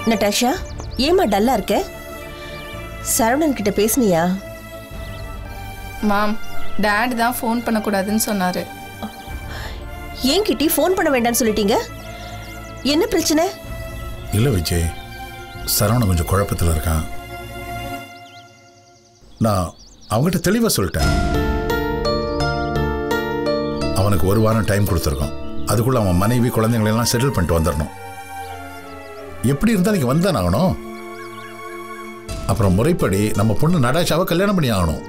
Natasha ஏமா டல்லா இருக்க சரவணன் கிட்ட பேசுனியா மாம் டேட் தான் ஃபோன் பண்ணக்கூடாதுன்னு சொன்னாரு ஏன் கிட்டி ஃபோன் பண்ண வேண்டாம்னு சொல்லிட்டீங்க என்ன பிரச்சனை இல்லை விஜய் சரவணன் கொஞ்சம் குழப்பத்தில் இருக்கான் நான் அவங்ககிட்ட தெளிவாக சொல்லிட்டேன் அவனுக்கு ஒரு வாரம் டைம் கொடுத்துருக்கோம் அதுக்குள்ள அவன் மனைவி குழந்தைங்களை எல்லாம் செட்டில் பண்ணிட்டு வந்துடணும் எப்படி இருந்தாலும் இங்கே வந்தான் ஆகணும் அப்புறம் முறைப்படி நம்ம பொண்ணு நடாஷாவை கல்யாணம் பண்ணி ஆகணும்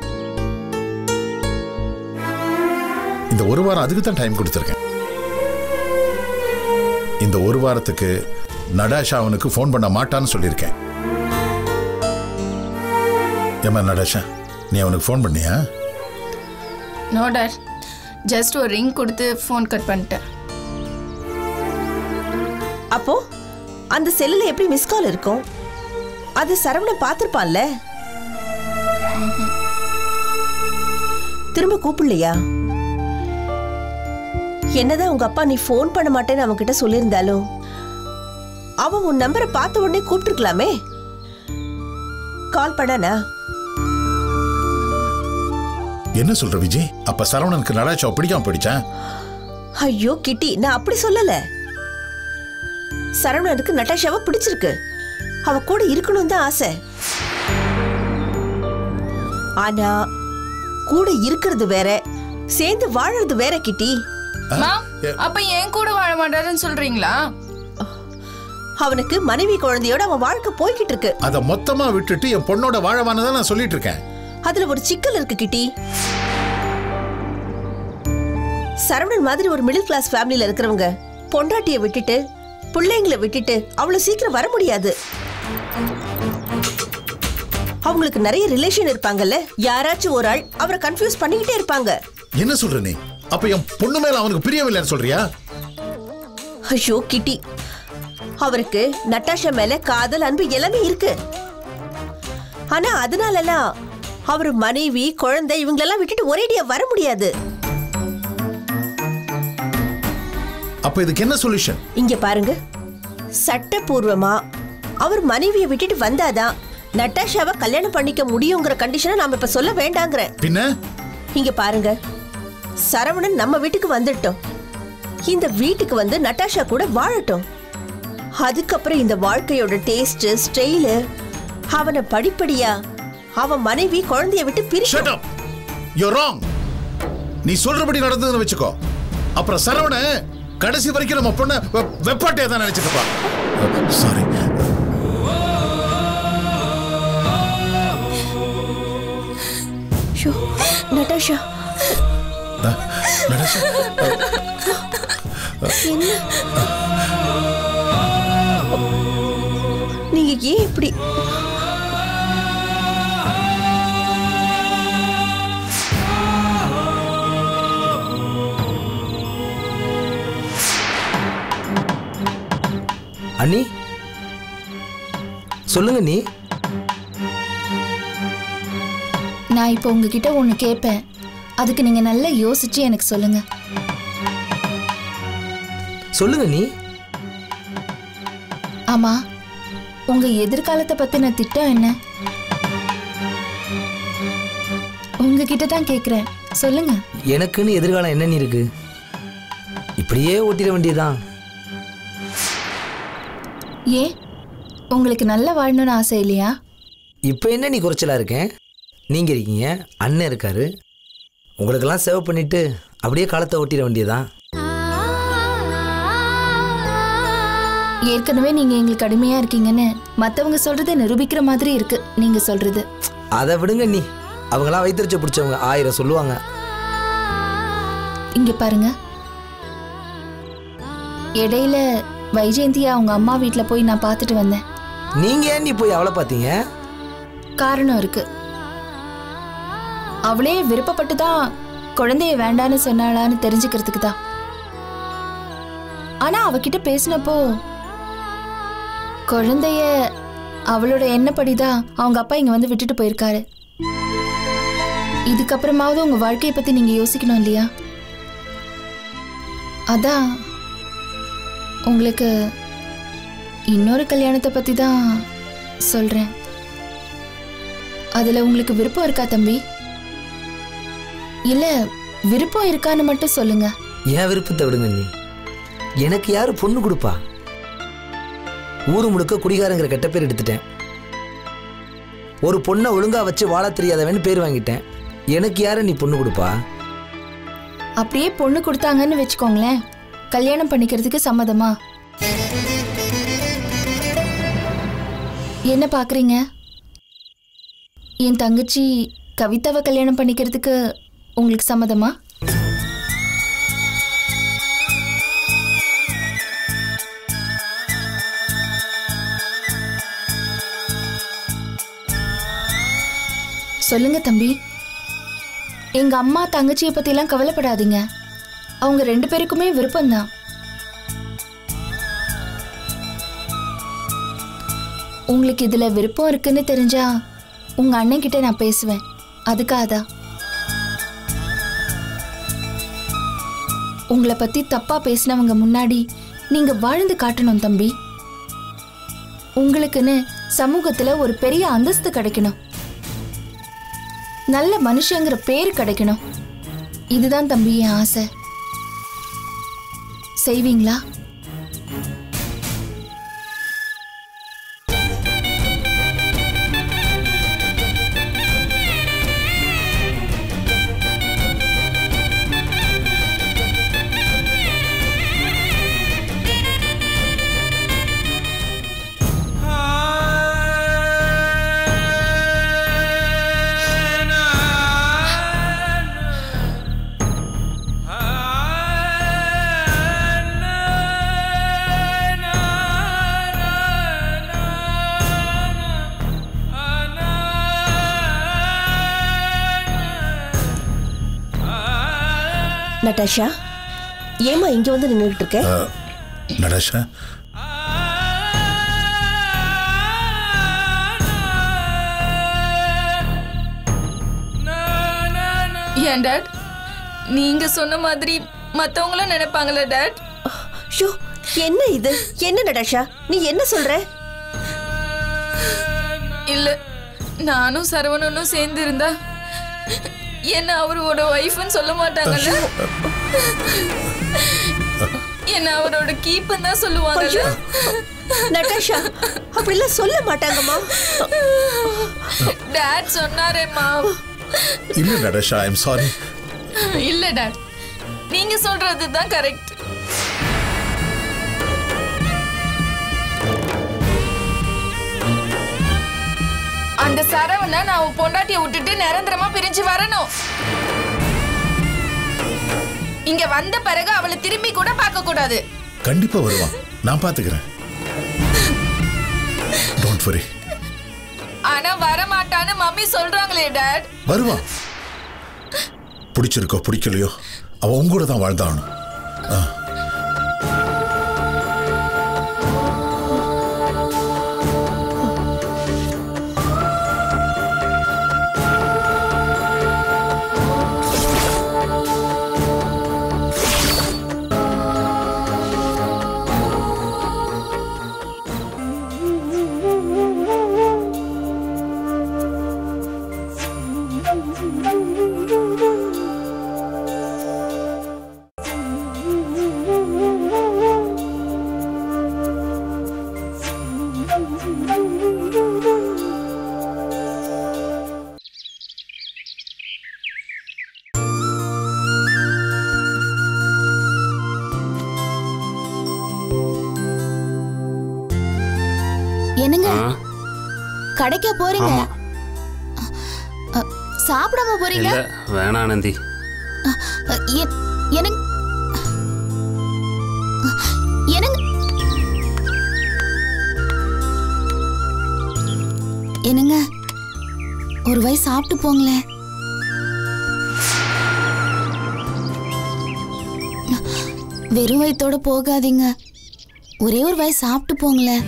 இந்த ஒரு வாரம் அதுக்கு தான் டைம் கொடுத்துருக்கேன் இந்த ஒரு வாரத்துக்கு நடாஷா அவனுக்கு ஃபோன் பண்ண மாட்டான்னு சொல்லியிருக்கேன் ஏமா நடாஷா நீ அவனுக்கு ஃபோன் பண்ணியா நோ டேட் ஜஸ்ட் ஒரு ரிங் கொடுத்து ஃபோன் கட் பண்ணிட்டேன் அப்போ அந்த செல்லுல எப்படி மிஸ் கால் இருக்கும் அது சரவணன் பார்த்திருப்பான்ல திரும்ப கூப்பிடலையா என்னதான் உங்க அப்பா நீ ஃபோன் பண்ண மாட்டேன்னு அவன்கிட்ட சொல்லியிருந்தாலும் அவன் உன் நம்பரை பார்த்த உடனே கூப்பிட்டுருக்கலாமே கால் பண்ணானா என்ன சொல்ற விஜய் அப்ப சரவணனுக்கு நடாஷாவை பிடிக்காம போயிடுச்சான் ஐயோ கிட்டி நான் அப்படி சொல்லல சரவணனுக்கு நட்டாஷாவை பிடிச்சிருக்கு அவ கூட இருக்கணும் தான் ஆசை ஆனா கூட இருக்கிறது வேற சேர்ந்து வாழறது வேற கிட்டி மாம் அப்ப என் கூட வாழ மாட்டாருன்னு சொல்றீங்களா அவனுக்கு மனைவி குழந்தையோட அவன் வாழ்க்கை போய்கிட்டு இருக்கு அதை மொத்தமா விட்டுட்டு என் பொண்ணோட வாழவான்னு தான் நான் சொல்லிட்டு இருக்கேன் அதுல ஒரு சிக்கல் இருக்கு கிட்டி சரவணன் மாதிரி ஒரு மிடில் கிளாஸ் ஃபேமிலில இருக்கிறவங்க பொண்டாட்டிய விட்டுட்டு பிள்ளைங்களை விட்டுட்டு அவ்வளவு சீக்கிரம் வர முடியாது அவங்களுக்கு நிறைய ரிலேஷன் இருப்பாங்கல்ல யாராச்சும் ஒரு ஆள் அவரை கன்ஃபியூஸ் பண்ணிக்கிட்டே இருப்பாங்க என்ன சொல்ற நீ அப்ப என் பொண்ணு மேல அவனுக்கு பிரியவில்லைன்னு சொல்றியா ஐயோ கிட்டி அவருக்கு நட்டாஷா மேல காதல் அன்பு எல்லாமே இருக்கு ஆனா அதனாலலாம் அவர் மனைவி குழந்தை இவங்களெல்லாம் விட்டுட்டு ஒரேடியா வர முடியாது அப்ப இதுக்கு என்ன சொல்யூஷன் இங்க பாருங்க சட்டபூர்வமா அவர் மனைவியை விட்டுட்டு வந்தாதான் நட்டாஷாவை கல்யாணம் பண்ணிக்க முடியுங்கிற கண்டிஷனை நாம இப்ப சொல்ல வேண்டாங்கிறேன் பின்ன இங்க பாருங்க சரவணன் நம்ம வீட்டுக்கு வந்துட்டோம் இந்த வீட்டுக்கு வந்து நட்டாஷா கூட வாழட்டும் அதுக்கப்புறம் இந்த வாழ்க்கையோட டேஸ்ட் ஸ்டைலு அவனை படிப்படியா அவன் மனைவி குழந்தைய விட்டு பிரிச்சு ஷட் அப் யூ ராங் நீ சொல்றபடி நடந்ததுன்னு வச்சுக்கோ அப்புறம் சரவண கடைசி வரைக்கும் நம்ம பொண்ண வெ- வெப்பாட்டையா தான் நினைச்சிருப்பா சாரி ஷோ, நட்டாஷா நடேஷா என்ன நீங்க ஏன் இப்படி அண்ணி சொல்லுங்க நீ நான் இப்போ உங்ககிட்ட ஒன்று கேட்பேன் அதுக்கு நீங்கள் நல்லா யோசிச்சு எனக்கு சொல்லுங்க சொல்லுங்க நீ ஆமா உங்க எதிர்காலத்தை பத்தின திட்டம் என்ன உங்ககிட்ட தான் கேட்குறேன் சொல்லுங்க எனக்குன்னு எதிர்காலம் என்ன நீ இருக்கு இப்படியே ஓட்டிட வேண்டியதுதான் ஏன் உங்களுக்கு நல்லா வாழணும்னு ஆசை இல்லையா இப்போ என்ன நீ குறைச்சலா இருக்கேன் நீங்க இருக்கீங்க அண்ணன் இருக்காரு உங்களுக்கெல்லாம் சேவ் பண்ணிட்டு அப்படியே காலத்தை ஓட்டிட வேண்டியதுதான் ஏற்கனவே நீங்க எங்களுக்கு அடிமையா இருக்கீங்கன்னு மத்தவங்க சொல்றதை நிரூபிக்கிற மாதிரி இருக்கு நீங்க சொல்றது அதை விடுங்க நீ அவங்களாம் வைத்தறிச்ச பிடிச்சவங்க ஆயிரம் சொல்லுவாங்க இங்க பாருங்க இடையில வைஜெயந்தியா அவங்க அம்மா வீட்ல போய் நான் பார்த்துட்டு வந்தேன் நீங்க ஏன் நீ போய் அவளை பார்த்தீங்க காரணம் இருக்கு அவளே விருப்பப்பட்டு தான் குழந்தைய வேண்டான்னு சொன்னாளான்னு தெரிஞ்சுக்கிறதுக்கு தான் ஆனா அவகிட்ட பேசினப்போ குழந்தைய அவளோட எண்ணப்படிதான் அவங்க அப்பா இங்க வந்து விட்டுட்டு போயிருக்காரு இதுக்கப்புறமாவது உங்க வாழ்க்கையை பத்தி நீங்க யோசிக்கணும் இல்லையா அதான் உங்களுக்கு இன்னொரு கல்யாணத்தை பத்தி தான் சொல்றேன் அதுல உங்களுக்கு விருப்பம் இருக்கா தம்பி இல்ல விருப்பம் இருக்கான்னு மட்டும் சொல்லுங்க என் விருப்பத்தை விடுங்க நீ எனக்கு யாரு பொண்ணு கொடுப்பா ஊரு முழுக்க குடிகாரங்கிற கெட்ட பேர் எடுத்துட்டேன் ஒரு பொண்ணை ஒழுங்கா வச்சு வாழ தெரியாதவன்னு பேர் வாங்கிட்டேன் எனக்கு யாரு நீ பொண்ணு கொடுப்பா அப்படியே பொண்ணு கொடுத்தாங்கன்னு வச்சுக்கோங்களேன் கல்யாணம் பண்ணிக்கிறதுக்கு சம்மதமா என்ன பாக்குறீங்க என் தங்கச்சி கவிதாவை கல்யாணம் பண்ணிக்கிறதுக்கு உங்களுக்கு சம்மதமா சொல்லுங்க தம்பி எங்க அம்மா தங்கச்சியை பத்திலாம் கவலைப்படாதீங்க அவங்க ரெண்டு பேருக்குமே விருப்பம்தான் உங்களுக்கு இதுல விருப்பம் இருக்குன்னு தெரிஞ்சா உங்க அண்ணன் கிட்ட நான் பேசுவேன் அதுக்காக தான் உங்களை பத்தி தப்பா பேசினவங்க முன்னாடி நீங்க வாழ்ந்து காட்டணும் தம்பி உங்களுக்குன்னு சமூகத்துல ஒரு பெரிய அந்தஸ்து கிடைக்கணும் நல்ல மனுஷங்கிற பேர் கிடைக்கணும் இதுதான் தம்பி என் ஆசை செய்வீங்களா நட்டாஷா ஏமா இங்க வந்து நின்றுட்டு இருக்க நடேஷா ஏன் டாட் நீங்க சொன்ன மாதிரி மத்தவங்களும் நினைப்பாங்களே டாட் ஷோ என்ன இது என்ன நட்டாஷா நீ என்ன சொல்ற இல்ல நானும் சரவணனும் சேர்ந்து இருந்தா என்ன அவரோட ஒய்ஃப்னு சொல்ல மாட்டாங்கல்ல என்ன அவரோட கீப்புன்னு தான் சொல்லுவாங்கல்ல நட்டாஷா அப்படிலாம் சொல்ல மாட்டாங்கம்மா டாட் சொன்னாரேம்மா இல்ல நடேஷா ஐம் சாரி இல்ல டாட் நீங்க சொல்றது தான் கரெக்ட் அந்த சரவண நான் உன் பொண்டாட்டிய விட்டுட்டு நிரந்தரமா பிரிஞ்சு வரணும் இங்க வந்த பிறகு அவளை திரும்பி கூட பார்க்க கூடாது கண்டிப்பா வருவான் நான் பாத்துக்கிறேன் டோன்ட் வரி ஆனா வர மாட்டான்னு மம்மி சொல்றாங்களே டாட் வருவான் பிடிச்சிருக்கோ பிடிக்கலையோ அவ உங்க கூட தான் வாழ்ந்தாகணும் ஆ. என்னங்க ஆ, கடைக்கா போறீங்க ஆமா அ, சாப்பிடாம போறீங்க இல்ல வேணாம் ஆனந்தி அ, எ- எனக்கு எனக்கு என்னங்க ஒரு வாய் சாப்பிட்டு போங்களேன் வெறும் வயித்தோட போகாதீங்க ஒரே ஒரு வாய் சாப்பிட்டு போங்களேன்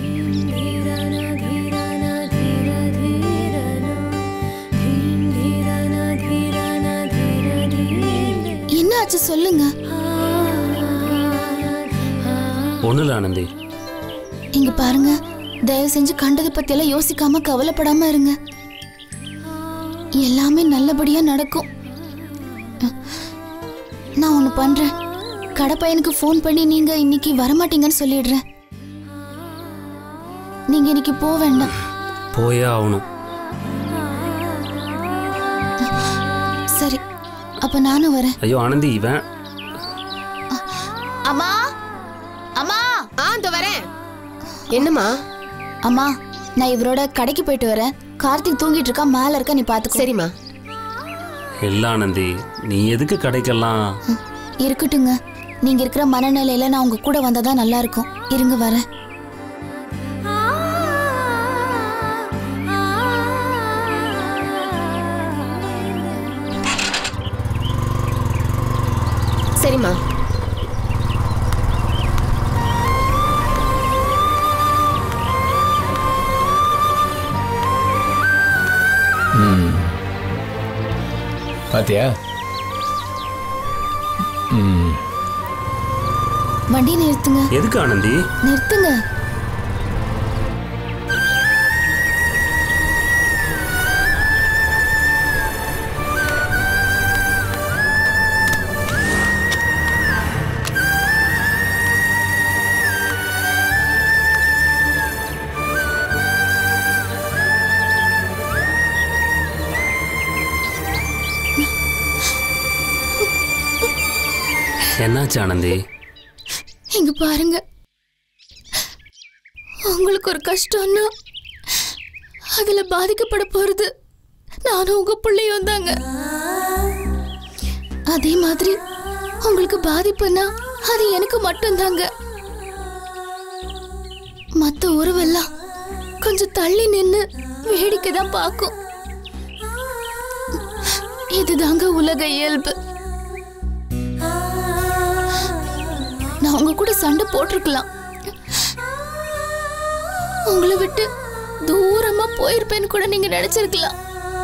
என்ன ஆச்சு சொல்லுங்க ஒன்றும் இல்லை ஆனந்தி இங்க பாருங்க தயவு செஞ்சு கண்டதை பத்தியெல்லாம் யோசிக்காம கவலைப்படாம இருங்க எல்லாமே நல்லபடியா நடக்கும் நான் ஒன்று பண்றேன் கடை பையனுக்கு ஃபோன் பண்ணி நீங்க இன்னைக்கு வரமாட்டீங்கன்னு சொல்லிடுறேன் நீங்க இன்னைக்கு போக வேண்டாம் போயே ஆகணும் சரி அப்ப நானும் வரேன் ஐயோ ஆனந்தி இவன் அம்மா அம்மா ஆ இந்த வரேன் என்னம்மா அம்மா நான் இவரோட கடைக்கு போயிட்டு வரேன் கார்த்திக் தூங்கிட்டு இருக்கா மேல இருக்க நீ பாத்துக்கோ சரிம்மா இல்ல ஆனந்தி நீ எதுக்கு கடைக்கெல்லாம் ம், இருக்கட்டுங்க நீங்க இருக்கிற மனநிலையில நான் உங்க கூட வந்தாதான் நல்லா இருக்கும் இருங்க வரேன் சரிம்மா பாத்தியா ம் வண்டி நிறுத்துங்க எதுக்கு ஆனந்தி நிறுத்துங்க என்னாச்சு ஆனந்தி இங்க பாருங்க உங்களுக்கு ஒரு கஷ்டம்னா அதுல பாதிக்கப்பட போறது நானும் உங்க பிள்ளையும் தாங்க அதே மாதிரி உங்களுக்கு பாதிப்புன்னா அது எனக்கு மட்டும்தாங்க மத்த உறவெல்லாம் கொஞ்சம் தள்ளி நின்னு வேடிக்கை தான் பார்க்கும் இதுதாங்க உலக இயல்பு நான் உங்க கூட சண்டை போட்டிருக்கலாம் உங்களை விட்டு தூரமா போயிருப்பேன்னு கூட நீங்க நினைச்சிருக்கலாம்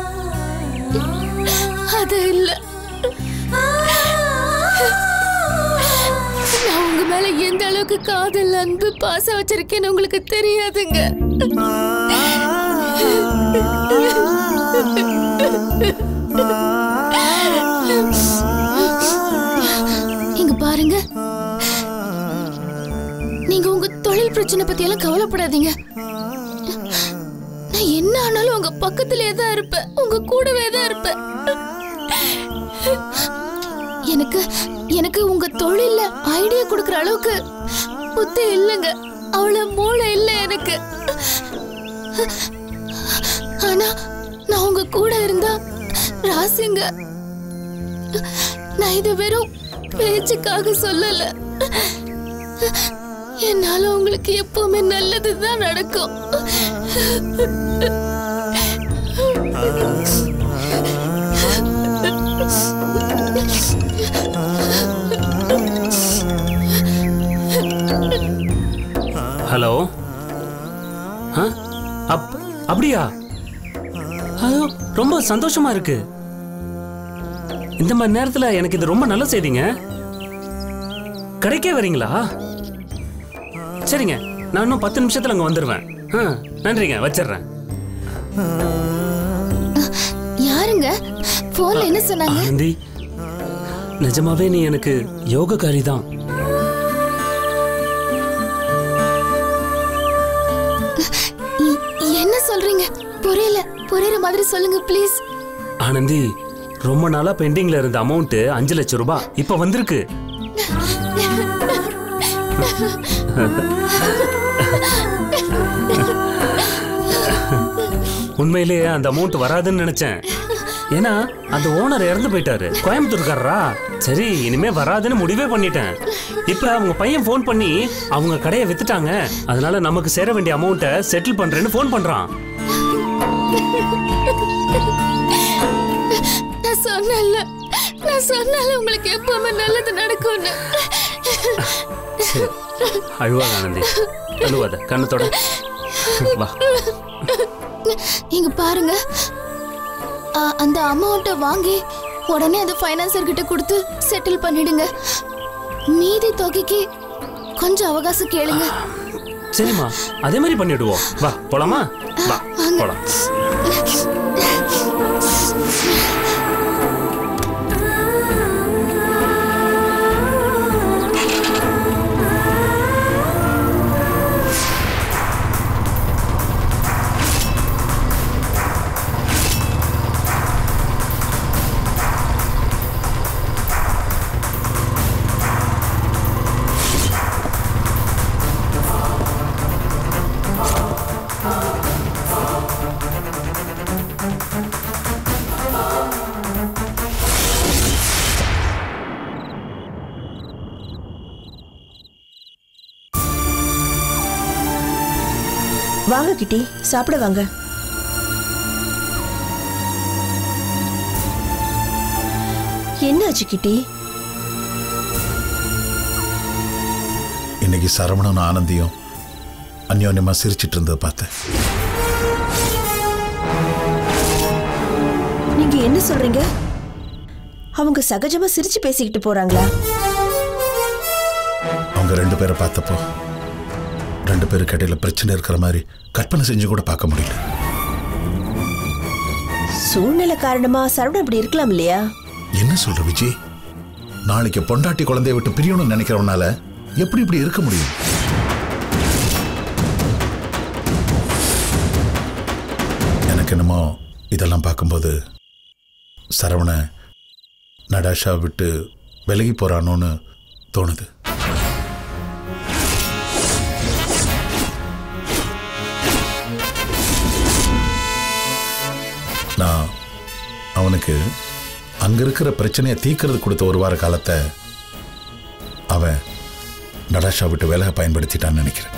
அது இல்ல நான் உங்க மேல எந்த அளவுக்கு காதல் அன்பு பாசம் வச்சிருக்கேன்னு உங்களுக்கு தெரியாதுங்க இங்க பாருங்க நீங்க உங்க தொழில் பிரச்சனை பத்தி எல்லாம் கவலைப்படாதீங்க நான் என்ன ஆனாலும் உங்க பக்கத்திலே தான் இருப்பேன் உங்க கூடவே தான் இருப்பேன் எனக்கு எனக்கு உங்க தொழில்ல ஐடியா கொடுக்கற அளவுக்கு புத்தி இல்லைங்க அவ்வளவு மூளை இல்லை எனக்கு ஆனா நான் உங்க கூட இருந்தா ராசிங்க நான் இது வெறும் பேச்சுக்காக சொல்லல என்னால உங்களுக்கு எப்பவுமே நல்லதுதான் நடக்கும் ஹலோ ஆ அப் அப்படியா அது ரொம்ப சந்தோஷமா இருக்கு இந்த மாதிரி நேரத்துல எனக்கு இது ரொம்ப நல்ல செய்திங்க கடைக்கே வரீங்களா சரிங்க நான் இன்னும் பத்து நிமிஷத்துல அங்க வந்துடுவேன் ஆ நன்றிங்க வச்சிடுறேன் யாருங்க போன்ல என்ன சொன்னாங்க ஆனந்தி நிஜமாவே நீ எனக்கு யோகக்காரி தான் இ- என்ன சொல்றீங்க புரியல புரியுற மாதிரி சொல்லுங்க ப்ளீஸ் ஆனந்தி ரொம்ப நாளா பெண்டிங்ல இருந்த அமௌண்ட் அஞ்சு லட்சம் ரூபாய் இப்ப வந்திருக்கு உண்மையிலேயே அந்த அமௌண்ட் வராதுன்னு நினைச்சேன் ஏன்னா அந்த ஓனர் இறந்து போயிட்டாரு கோயம்புத்தூர்காரரா சரி இனிமே வராதுன்னு முடிவே பண்ணிட்டேன் இப்ப அவங்க பையன் ஃபோன் பண்ணி அவங்க கடையை வித்துட்டாங்க அதனால நமக்கு சேர வேண்டிய அமௌண்ட்டை செட்டில் பண்றேன்னு ஃபோன் பண்றான் நான் சொன்னல நான் சொன்னால உங்களுக்கு எப்பவுமே நல்லது நடக்கும்னு சரி அழுவாத ஆனந்தி அழுவாத கண்ணத்தோட வா இங்க பாருங்க ஆ, அந்த அமௌண்ட்டை வாங்கி உடனே அந்த ஃபைனான்சர் கிட்ட கொடுத்து செட்டில் பண்ணிடுங்க மீதி தொகைக்கு கொஞ்சம் அவகாசம் கேளுங்க சரிம்மா அதே மாதிரி பண்ணிடுவோம் வா போலாமா வா போலாம் வாங்க கிட்டி சாப்பிட வாங்க என்னாச்சு கிட்டி இன்னைக்கு சரவணனும் ஆனந்தியும் அந்யோன்யமா சிரிச்சிட்டு இருந்ததை பார்த்தேன் நீங்க என்ன சொல்றீங்க அவங்க சகஜமா சிரிச்சு பேசிக்கிட்டு போறாங்களா அவங்க ரெண்டு பேரை பார்த்தப்போ ரெண்டு பேருக்கு இடையில பிரச்சனை இருக்கிற மாதிரி கற்பனை செஞ்சு கூட பார்க்க முடியல சூழ்நிலை காரணமா சரவணன் இப்படி இருக்கலாம் இல்லையா என்ன சொல்ற விஜய் நாளைக்கு பொண்டாட்டி குழந்தைய விட்டு பிரியணும்னு நினைக்கிறவனால எப்படி இப்படி இருக்க முடியும் எனக்கு என்னமோ இதெல்லாம் பார்க்கும்போது சரவண நடாஷா விட்டு விலகி போறானோன்னு தோணுது நான் அவனுக்கு அங்க இருக்கிற பிரச்சனையை தீக்கிறது கொடுத்த ஒரு வார காலத்தை அவன் நடாஷா விட்டு வேலை பயன்படுத்திட்டான்னு நினைக்கிறேன்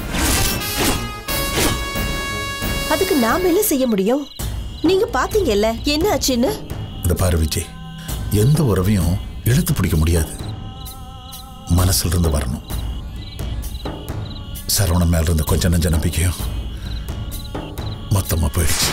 அதுக்கு நாம என்ன செய்ய முடியும் நீங்க பாத்தீங்கல்ல என்ன ஆச்சுன்னு இந்த பாரு விஜய் எந்த உறவையும் இழுத்து பிடிக்க முடியாது மனசுல இருந்து வரணும் சரவணன் மேல இருந்த கொஞ்ச நஞ்ச நம்பிக்கையும் மொத்தமா போயிடுச்சு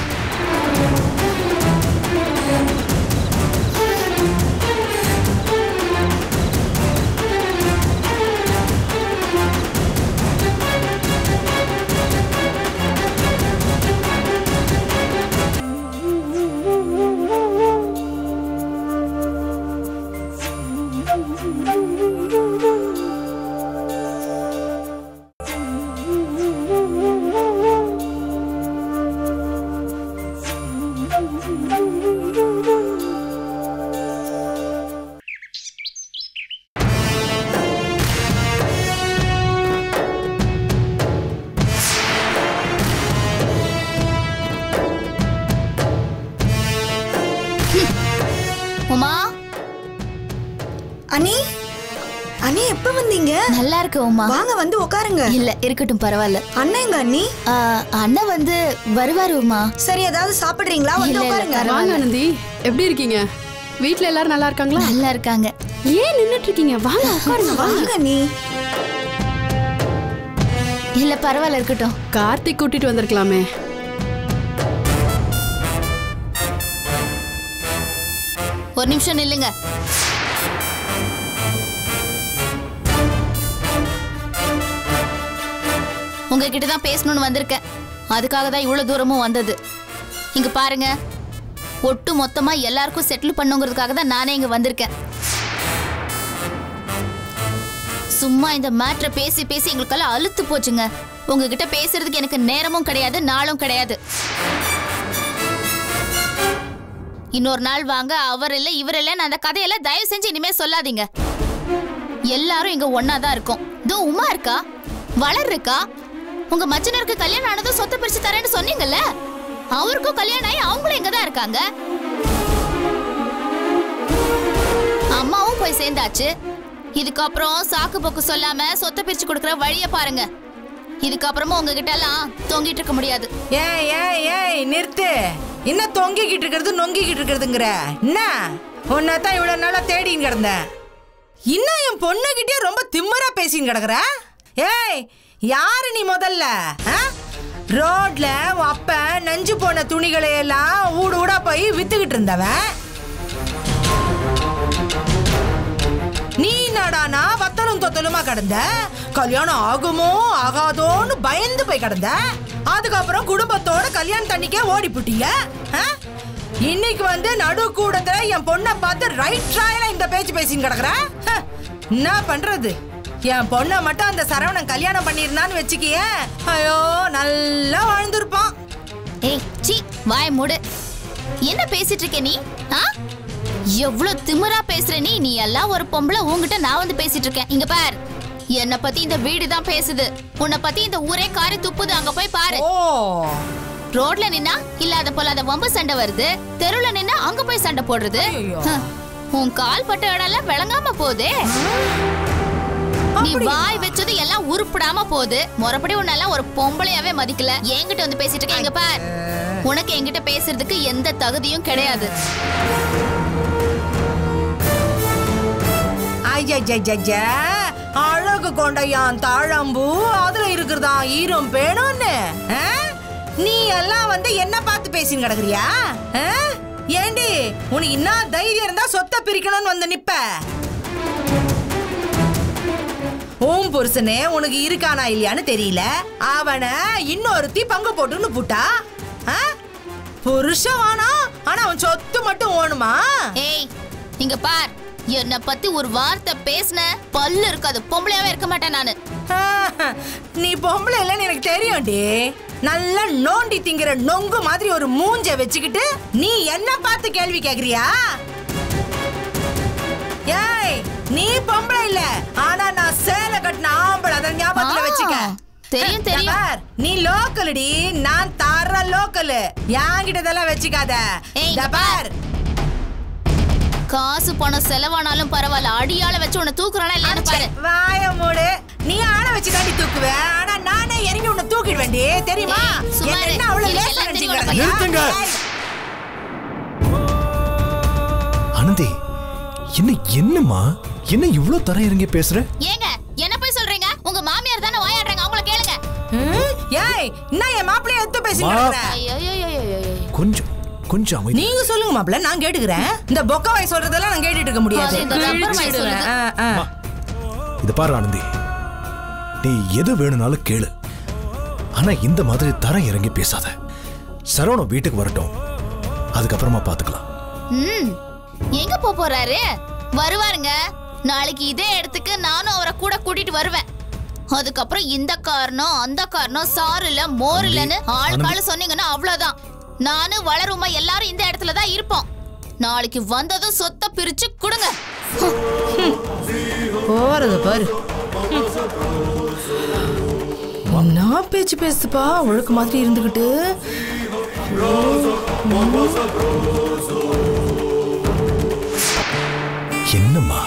உமா அனி அனி எப்ப வந்தீங்க நல்லா இருக்கு உமா வாங்க வந்து உட்காருங்க இல்ல இருக்கட்டும் பரவாயில்ல அண்ணன் எங்க அண்ணி ஆ, அண்ணன் வந்து வருவாரு உமா சரி ஏதாவது சாப்பிடுறீங்களா வந்து இல்ல, இல்ல, உட்காருங்க பரவாயில்ல. வாங்க ஆனந்தி எப்படி இருக்கீங்க வீட்ல எல்லாரும் நல்லா இருக்காங்களா நல்லா இருக்காங்க ஏன் நின்னுட்டு இருக்கீங்க வாங்க உட்காருங்க வாங்க வாங்க நீ இல்ல பரவாயில்ல இருக்கட்டும் கார்த்திக் கூட்டிட்டு வந்திருக்கலாமே ஒரு நிமிஷம் நில்லுங்க உங்ககிட்ட தான் பேசணும்னு வந்திருக்கேன் அதுக்காக தான் இவ்வளவு தூரமும் வந்தது இங்க பாருங்க ஒட்டு மொத்தமா எல்லாருக்கும் செட்டில் பண்ணுங்கிறதுக்காக தான் நானே இங்க வந்திருக்கேன் சும்மா இந்த மேட்ரை பேசி பேசி எங்களுக்கெல்லாம் அழுத்து போச்சுங்க உங்ககிட்ட பேசுறதுக்கு எனக்கு நேரமும் கிடையாது நாளும் கிடையாது இன்னொரு நாள் வாங்க அவர் இல்ல இவர் இல்ல அந்த கதையெல்லாம் தயவு செஞ்சு இனிமே சொல்லாதீங்க எல்லாரும் இங்க ஒன்னா தான் இருக்கோம் இதோ உமா இருக்கா வளர் இருக்கா உங்க மச்சனருக்கு கல்யாணம் ஆனதும் சொத்தை பிரிச்சு தரேன்னு சொன்னீங்கல்ல அவருக்கும் கல்யாணம் ஆகி அவங்களும் இங்க தான் இருக்காங்க அம்மாவும் போய் சேர்ந்தாச்சு இதுக்கப்புறம் சாக்கு போக்கு சொல்லாம சொத்தை பிரிச்சு கொடுக்கற வழிய பாருங்க இதுக்கப்புறமா உங்ககிட்ட எல்லாம் தொங்கிட்டு இருக்க முடியாது ஏய் ஏய் ஏய் நிறுத்து என்ன தொங்கிக்கிட்டு இருக்கிறது நொங்கிக்கிட்டு இருக்கிறதுங்கிற என்ன உன்னைத்தான் இவ்வளவு நாளா தேடின்னு கிடந்தேன் இன்னும் என் பொண்ணுகிட்டயே ரொம்ப திமிரா பேசின்னு கிடக்குற ஏய் யாரு நீ முதல்ல ஆ? ரோட்ல உன் அப்ப நஞ்சு போன துணிகளை எல்லாம் ஊடு ஊடா போய் வித்துக்கிட்டு இருந்தவன் நீ என்னடானா வத்தலும் தொத்தலுமா கிடந்த கல்யாணம் ஆகுமோ ஆகாதோன்னு பயந்து போய் கிடந்த அதுக்கப்புறம் குடும்பத்தோட கல்யாண தண்ணிக்கே ஓடி புட்டீங்க ஆ? இன்னைக்கு வந்து நடு கூடத்துல என் பொண்ணை பார்த்து ரைட் ட்ராயில இந்த பேச்சு பேசின்னு கிடக்குற ஹ, என்ன பண்றது என் பொண்ணை மட்டும் அந்த சரவணன் கல்யாணம் பண்ணியிருந்தான்னு வச்சுக்கிய ஐயோ நல்லா வாழ்ந்திருப்பான் ஏய் சீ வாய் மூடு என்ன பேசிட்டு இருக்க நீ ஆ எவ்வளவு திமிரா பேசுற நீ நீ எல்லாம் ஒரு பொம்பளை உன்கிட்ட நான் வந்து பேசிட்டு இருக்கேன் இங்க பார் என்ன பத்தி இந்த வீடு தான் பேசுது உன்னை பத்தி இந்த ஊரே காரி துப்புது அங்க போய் பாரு ஓ ரோட்ல நின்னா இல்லாத போலாத வம்பு சண்டை வருது தெருவுல நின்னா அங்க போய் சண்டை போடுறது ஐயையோ. ஹ, உன் கால் பட்ட இடம்லாம் விளங்காம போதே நீ வாய் வச்சது எல்லாம் உருப்படாம போகுது முறைப்படி உன்னெல்லாம் ஒரு பொம்பளையாவே மதிக்கல என்கிட்ட வந்து பேசிட்டு இருக்க இங்க பார் உனக்கு என்கிட்ட பேசுறதுக்கு எந்த தகுதியும் கிடையாது ஐயா அழகு கொண்டையான் தாழம்பூ அதுல இருக்கிறதா ஈரம் பேணும்னு ஆ? நீ எல்லாம் வந்து என்ன பார்த்து பேசின்னு கிடக்குறியா ஆ? ஏண்டி உனக்கு என்ன தைரியம் இருந்தா சொத்தை பிரிக்கணும்னு வந்து நிப்ப உன் புருஷனே உனக்கு இருக்கானா இல்லையான்னு தெரியல அவனை இன்னொருத்தி பங்கு போட்டுன்னு புட்டா ஆ? புருஷன் வேணாம் ஆனா அவன் சொத்து மட்டும் ஓணுமா ஏய் இங்க பார் என்ன பத்தி ஒரு வார்த்தை பேசுன பல்லு இருக்காது பொம்பளையாவே இருக்க மாட்டேன் நானு ஆஹ், நீ பொம்பளை இல்லைன்னு எனக்கு தெரியும்டி நல்லா நோண்டி திங்கிற நொங்கு மாதிரி ஒரு மூஞ்ச வச்சுக்கிட்டு நீ என்ன பார்த்து கேள்வி கேக்குறியா ஏய் நீ பொம்பளை இல்ல ஆனா நான் சேலை கட்டின ஆம்பளை அதை ஞாபகத்துல ஆ, வச்சுக்க தெரியும், இந்த தெரியும். பார், நீ லோக்கல்டி நான் தர லோக்கல் என்கிட்ட இதெல்லாம் வச்சுக்காத ஏய், இந்த இங்க பார் காசு பணம் செலவானாலும் பரவாயில்ல அடியால வச்சு உன்னை தூக்குறானா இல்லையான்னு பாரு வாய மூடு நீ ஆளை வச்சு தாண்டி தூக்குவ ஆனா நானே இறங்கி உன்னை தூக்கிடுவேண்டி தெரியுமா ஏய், சும்மா என்ன இரு. என்ன அவ்வளவு எனக்கு லேசா எல்லாம் தெரியும் நினைச்சுக்கிறதா? நிறுத்துங்க. ஏய், ஆனந்தி என்ன என்னம்மா என்ன இவ்ளோ தர இறங்கி பேசுற ஏங்க என்ன போய் சொல்றீங்க உங்க மாமியார் தானே வாயாடுறாங்க அவங்கள கேளுங்க ம், ஏய் என்ன என் மாப்பிள்ளைய எடுத்து பேசிட்டு மா. இருக்கிற? ஐயோ, ஐயோ, ஐயோ, ஐயோ, ஐயோ. கொஞ்சம் கொஞ்சம் அமைதி நீங்க சொல்லுங்க மாப்பிள்ள நான் கேட்டுக்கிறேன் இந்த பொக்க வாய் சொல்றதெல்லாம் நான் கேட்டுட்டு இருக்க முடியாது அது இந்த rubber வாய் கிழிச்சிடுவேன். சொல்லுது. ஆ, ஆ. இது பாரு ஆனந்தி நீ எது வேணும்னாலும் கேளு ஆனா இந்த மாதிரி தர இறங்கி பேசாத சரவணம் வீட்டுக்கு வரட்டும் அதுக்கப்புறமா பாத்துக்கலாம் ம் எங்க போக போறாரு வருவாருங்க நாளைக்கு இதே இடத்துக்கு நானும் அவரை கூட கூட்டிட்டு வருவேன் அதுக்கப்புறம் இந்த காரணம் அந்த காரணம் சாறு இல்ல மோர் இல்லன்னு ஆளுக்காளு சொன்னீங்கன்னா அவ்வளவுதான் நானும் வளருமா எல்லாரும் இந்த இடத்துல தான் இருப்போம் நாளைக்கு வந்ததும் சொத்தை பிரிச்சு கொடுங்க போறது பாரு என்ன பேச்சு பேசுப்பா ஒழுக்கு மாதிரி இருந்துகிட்டு என்னம்மா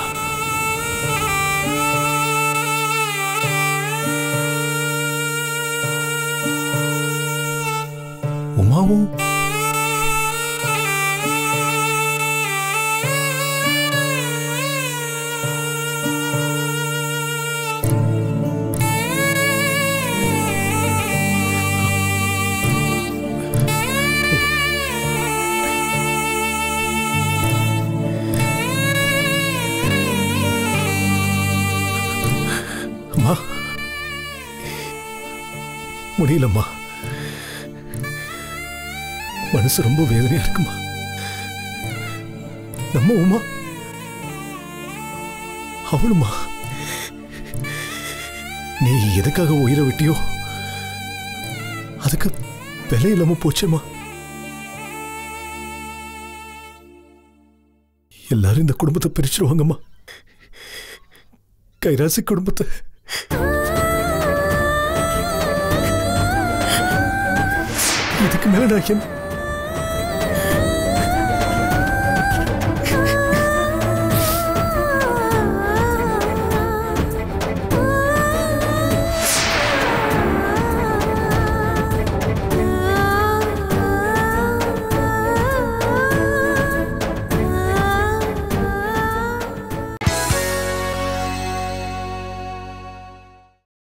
உமாவும் அம்மா முடியலம்மா மனசு ரொம்ப வேதனையா இருக்குமா நம்ம உமா அவளுமா நீ எதுக்காக உயிரை விட்டியோ அதுக்கு விலை இல்லாம போச்சேம்மா எல்லாரும் இந்த குடும்பத்தை பிரிச்சிருவாங்கம்மா கைராசி குடும்பத்தை இதுக்கு மேல நான் என்ன